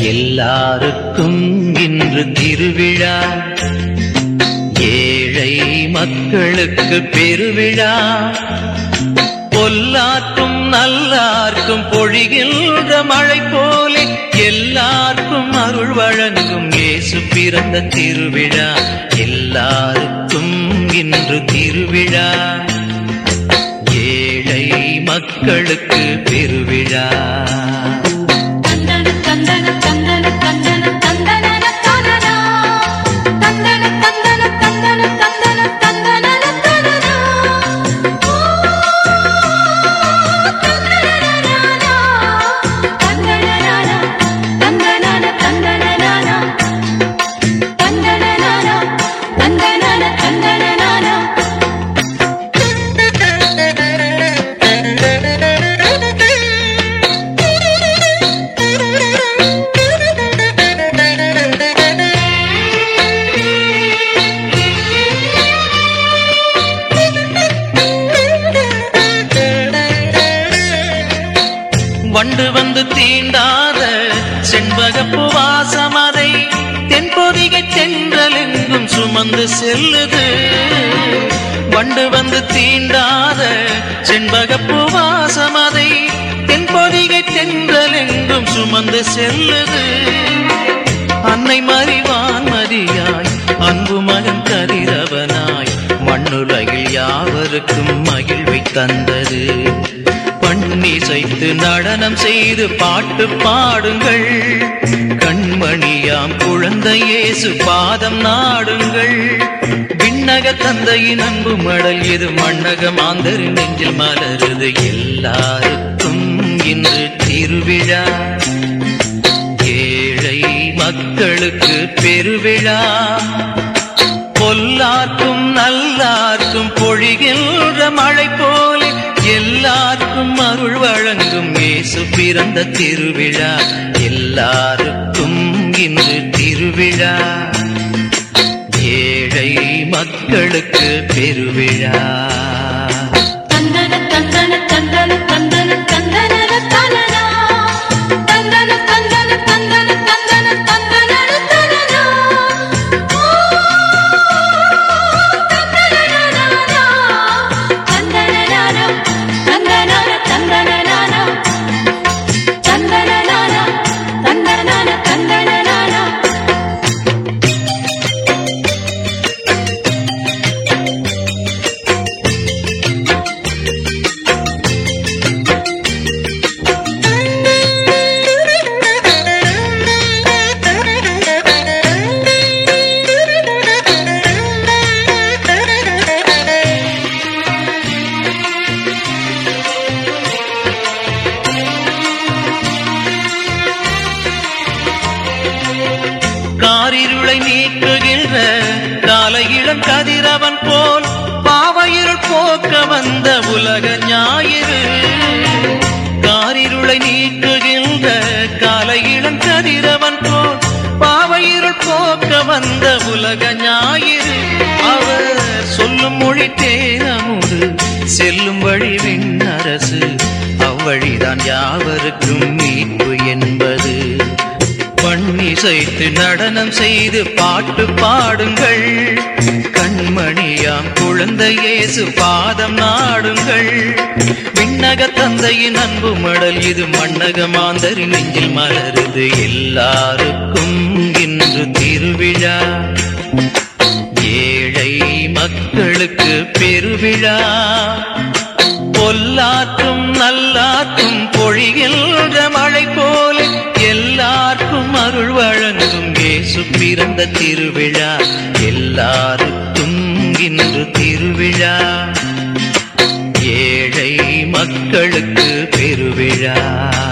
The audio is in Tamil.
எல்லாருக்கும் இன்று திருவிழா ஏழை மக்களுக்கு பெருவிழா பொல்லார்க்கும் நல்லார்க்கும் பொழிகின்ற மழை போலே எல்லாருக்கும் அருள் வழங்கும் இயேசு பிறந்த திருவிழா எல்லாருக்கும் இன்று திருவிழா ஏழை மக்களுக்கு பெருவிழா தந்தன தந்தன தந்தன தந்தன தந்தன தந்தனா தந்தன தந்தன தந்தன தந்தன தந்தன தந்தனா ஓ தந்தனனா தந்தனனா தந்தனனா தந்தனனா தந்தனனா தந்தனனா தந்தனனா வண்டு வந்து தீண்டாத செண்பகப்பு வாசமதை தென்பொதிகை தென்றலெங்கும் சுமந்து செல்லுது வண்டு வந்து தீண்டாத செண்பகப்பு வாசமதை தென்பொதிகை தென்றலெங்கும் சுமந்து செல்லுது அன்னை மறிவான் மதியாய் அன்பு மகன் கதிரவனாய் மண்ணுலகில் யாவருக்கும் மகிழ்வை தந்தது பண்ணிசைத்து நடனம் செய்து பாட்டு பாடுங்கள் கண்மணியாம் குழந்தை இயேசு பாதம் நாடுங்கள் விண்ணக தந்தையின் அன்பு மடல் இது மண்ணக மாந்தரின் நெஞ்சில் மலருது எல்லாருக்கும் இன்று திருவிழா ஏழை மக்களுக்கு பெருவிழா பொல்லார்க்கும் நல்லார்க்கும் பொழிகின்ற மழை போல எல்லாருக்கும் அருள் வழங்கும் இயேசு பிறந்த திருவிழா எல்லாருக்கும் இன்று திருவிழா ஏழை மக்களுக்கு பெருவிழா தந்தன தந்தன தந்தன தந்தன தந்தன தந்தனா தந்தன தந்தன தந்தன தந்தன தந்தன தந்தனா ஓ தந்தனனா தந்தனனா தந்தனனா தந்தனனா தந்தனனா தந்தனனா தந்தனனா காரிருளை நீக்குகின்ற காலையிளம் கதிரவன் போல் பாவையிருள் போக்க வந்த உலக ஞாயிறு காரிருளை நீக்குகின்ற காலையிளம் கதிரவன் போல் பாவையிருள் போக்க வந்த உலக ஞாயிறு அவர் சொல்லும் மொழி தேனமுது செல்லும் வழி விண்ணரசு அவ்வழிதான் யாவருக்கும் மீட்பு என்பது பண்ணிசைத்து நடனம் செய்து பாட்டு பாடுங்கள் கண்மணியாம் குழந்தை இயேசு பாதம் நாடுங்கள் விண்ணக தந்தையின் அன்பு மடல் இது மண்ணக மாந்தரின் நெஞ்சில் மலருது எல்லாருக்கும் இன்று திருவிழா ஏழை மக்களுக்கு பெருவிழா பொல்லாற்றும் நல்லாற்றும் பொழிகின்ற மழை போல எல்லாருக்கும் அருள் வழங்கும் இயேசு பிறந்த திருவிழா எல்லாருக்கும் இன்று திருவிழா ஏழை மக்களுக்கு பெருவிழா